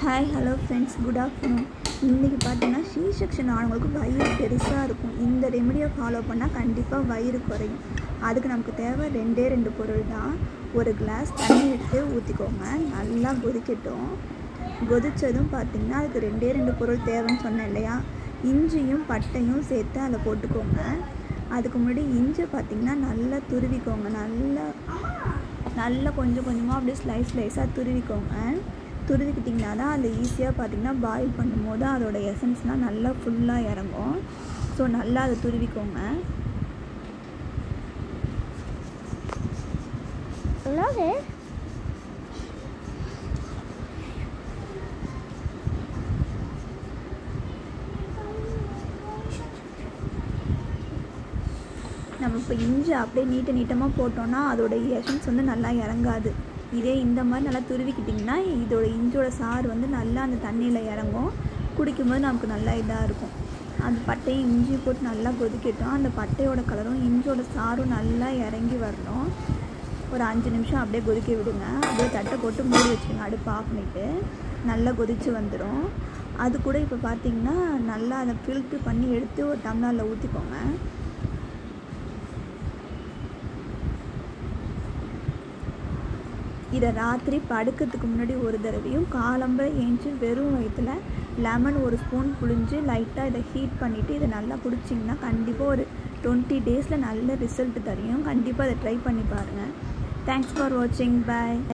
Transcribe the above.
hi hello friends good afternoon இன்றைக்கி பார்த்தீங்கன்னா C section ஆனவங்களுக்கு வயிறு பெருசாக இருக்கும் இந்த ரெமெடியை ஃபாலோ பண்ணால் கண்டிப்பாக வயிறு குறையும் அதுக்கு நமக்கு தேவை ரெண்டே ரெண்டு பொருள் தான் ஒரு கிளாஸ் தண்ணி எடுத்து ஊற்றிக்கோங்க நல்லா கொதிக்கட்டும் கொதித்ததும் பார்த்திங்கன்னா அதுக்கு ரெண்டே ரெண்டு பொருள் தேவைன்னு சொன்னேன் இல்லையா இஞ்சியும் பட்டையும் சேர்த்து அதில் போட்டுக்கோங்க அதுக்கு முன்னாடி இஞ்சி பார்த்திங்கன்னா நல்லா துருவிக்கோங்க நல்லா நல்லா கொஞ்சம் கொஞ்சமாக அப்படியே ஸ்லைஸ் ஸ்லைஸாக துருவிக்கோங்க துருவிக்கிட்டிங்கன்னா தான் அது ஈஸியாக பார்த்திங்கன்னா பாயில் பண்ணும்போது அதோட எசன்ஸ்லாம் நல்லா ஃபுல்லாக இறங்கும் ஸோ நல்லா அதை துருவிக்கோங்க என்னது நம்ம இப்போ இஞ்சி அப்படியே நீட்ட நீட்டமாக போட்டோன்னா அதோட எசன்ஸ் வந்து நல்லா இறங்காது இதே இந்த மாதிரி நல்லா துருவிக்கிட்டிங்கன்னா இதோட இஞ்சோட சாறு வந்து நல்லா அந்த தண்ணியில் இறங்கும் குடிக்கும்போது நமக்கு நல்லா இதாக இருக்கும் அந்த பட்டையும் இஞ்சி போட்டு நல்லா கொதிக்கட்டும் அந்த பட்டையோட கலரும் இஞ்சோட சாரும் நல்லா இறங்கி வரணும் ஒரு அஞ்சு நிமிஷம் அப்படியே கொதிக்க விடுங்க அப்படியே தட்டை போட்டு மூடி வச்சுக்கோங்க அடுப்பு ஆஃப் பண்ணிவிட்டு நல்லா கொதித்து வந்துடும் அது கூட இப்போ பார்த்தீங்கன்னா நல்லா அதை ஃபில்ட்ரு பண்ணி எடுத்து ஒரு டம்ளரில் ஊற்றிக்கோங்க இதை ராத்திரி படுக்கிறதுக்கு முன்னாடி ஒரு தடவையும் காலம்பரை ஏஞ்சி வெறும் வயிற்றில் லெமன் ஒரு ஸ்பூன் புழிஞ்சு லைட்டாக இதை ஹீட் பண்ணிவிட்டு இதை நல்லா குடிச்சிங்கன்னா கண்டிப்பாக ஒரு டுவெண்ட்டி டேஸில் நல்ல ரிசல்ட் தரையும் கண்டிப்பாக அதை ட்ரை பண்ணி பாருங்கள் தேங்க்ஸ் ஃபார் வாட்சிங் பாய்